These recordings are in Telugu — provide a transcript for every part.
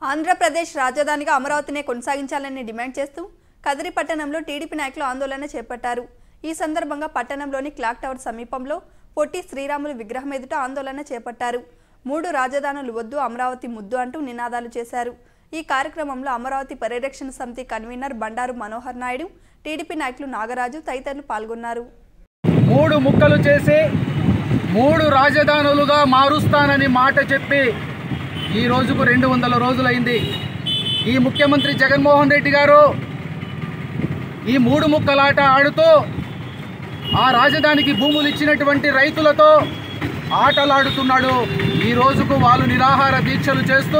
ఆంధ్రప్రదేశ్ రాజధానిగా అమరావతినే కొనసాగించాలని డిమాండ్ చేస్తూ కదిరి పట్టణంలో టీడీపీ నాయకులు ఆందోళన చేపట్టారు ఈ సందర్భంగా పట్టణంలోని క్లాక్ టవర్ సమీపంలో పొట్టి శ్రీరాములు విగ్రహం ఎదుట ఆందోళన చేపట్టారు మూడు రాజధానులు వద్దు అమరావతి ముద్దు అంటూ నినాదాలు చేశారు ఈ కార్యక్రమంలో అమరావతి పరిరక్షణ సమితి కన్వీనర్ బండారు మనోహర్ నాయుడు టీడీపీ నాయకులు నాగరాజు తదితరులు పాల్గొన్నారు మూడు ముక్కలు చేసి మూడు రాజధానులుగా మారుస్తానని మాట చెప్పి ఈ రోజుకు రెండు వందల రోజులైంది ఈ ముఖ్యమంత్రి జగన్మోహన్ రెడ్డి గారు ఈ మూడు ముక్కలాట ఆడుతూ ఆ రాజధానికి భూములు ఇచ్చినటువంటి రైతులతో ఆటలాడుతున్నాడు ఈ రోజుకు వాళ్ళు నిరాహార దీక్షలు చేస్తూ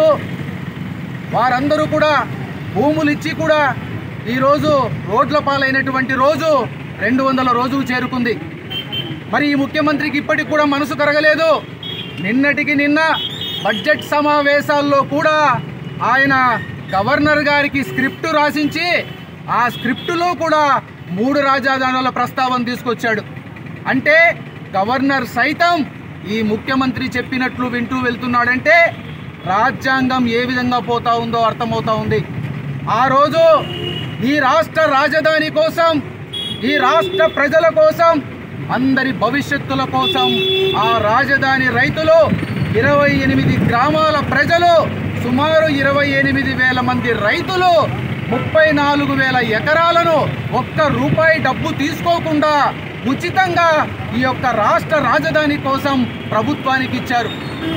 వారందరూ కూడా భూములు ఇచ్చి కూడా ఈరోజు రోడ్ల పాలైనటువంటి రోజు రెండు వందల రోజులు చేరుకుంది మరి ఈ ముఖ్యమంత్రికి ఇప్పటికి కూడా మనసు కరగలేదు నిన్నటికి నిన్న బడ్జెట్ సమావేశాల్లో కూడా ఆయన గవర్నర్ గారికి స్క్రిప్ట్ రాసించి ఆ స్క్రిప్టులో కూడా మూడు రాజధానుల ప్రస్తావన తీసుకొచ్చాడు అంటే గవర్నర్ సైతం ఈ ముఖ్యమంత్రి చెప్పినట్లు వింటూ వెళ్తున్నాడంటే రాజ్యాంగం ఏ విధంగా పోతా ఉందో అర్థమవుతా ఉంది ఆ రోజు ఈ రాష్ట్ర రాజధాని కోసం ఈ రాష్ట్ర ప్రజల కోసం అందరి భవిష్యత్తుల కోసం ఆ రాజధాని రైతులు ఇరవై ఎనిమిది గ్రామాల ప్రజలు సుమారు ఇరవై ఎనిమిది వేల మంది రైతులు ముప్పై నాలుగు వేల ఎకరాలను ఒక్క రూపాయి డబ్బు తీసుకోకుండా ఉచితంగా ఈ యొక్క రాష్ట్ర రాజధాని కోసం ప్రభుత్వానికి ఇచ్చారు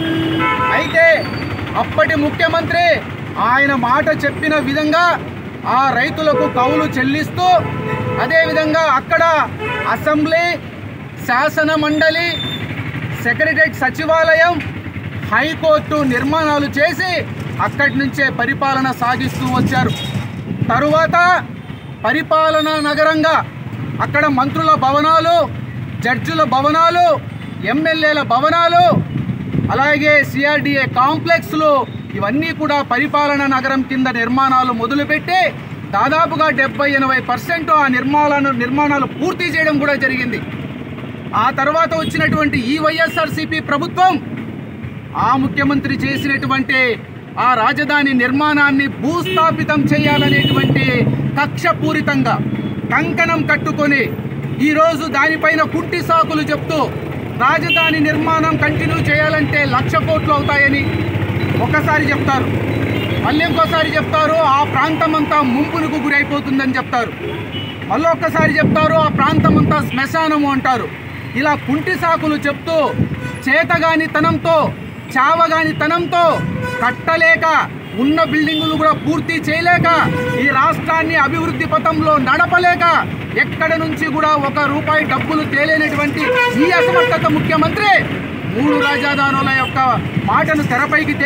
అయితే అప్పటి ముఖ్యమంత్రి ఆయన మాట చెప్పిన విధంగా ఆ రైతులకు కౌలు చెల్లిస్తూ అదేవిధంగా అక్కడ అసెంబ్లీ శాసన మండలి సెక్రటరేట్ సచివాలయం హైకోర్టు నిర్మాణాలు చేసి అక్కడి నుంచే పరిపాలన సాగిస్తూ వచ్చారు తరువాత పరిపాలనా నగరంగా అక్కడ మంత్రుల భవనాలు జడ్జిల భవనాలు ఎమ్మెల్యేల భవనాలు అలాగే సిఆర్డిఏ కాంప్లెక్స్లు ఇవన్నీ కూడా పరిపాలన నగరం కింద నిర్మాణాలు మొదలుపెట్టి దాదాపుగా డెబ్బై ఎనభై పర్సెంట్ ఆ నిర్మాణాలను నిర్మాణాలు పూర్తి చేయడం కూడా జరిగింది ఆ తర్వాత వచ్చినటువంటి ఈ వైఎస్ఆర్సీపీ ప్రభుత్వం ఆ ముఖ్యమంత్రి చేసినటువంటి ఆ రాజధాని నిర్మాణాన్ని భూస్థాపితం చేయాలనేటువంటి కక్షపూరితంగా కంకణం కట్టుకొని ఈరోజు దానిపైన కుంటి సాకులు చెప్తూ రాజధాని నిర్మాణం కంటిన్యూ చేయాలంటే లక్ష కోట్లు అవుతాయని ఒకసారి చెప్తారు మళ్ళీ ఇంకోసారి చెప్తారు ఆ ప్రాంతం అంతా ముంపునకు గురైపోతుందని చెప్తారు మళ్ళీ ఒక్కసారి చెప్తారు ఆ ప్రాంతం అంతా శ్మశానము అంటారు ఇలా కుంటి సాకులు చెప్తూ చేతగాని తనంతో చావగాని తనంతో కట్టలేక ఉన్న బిల్డింగులు కూడా పూర్తి చేయలేక ఈ రాష్ట్రాన్ని అభివృద్ధి పథంలో నడపలేక ఎక్కడ నుంచి కూడా ఒక రూపాయి డబ్బులు తేలేనటువంటి ఈ అసమర్థత ముఖ్యమంత్రి మూడు రాజధానుల యొక్క మాటను తెరపైకి తే-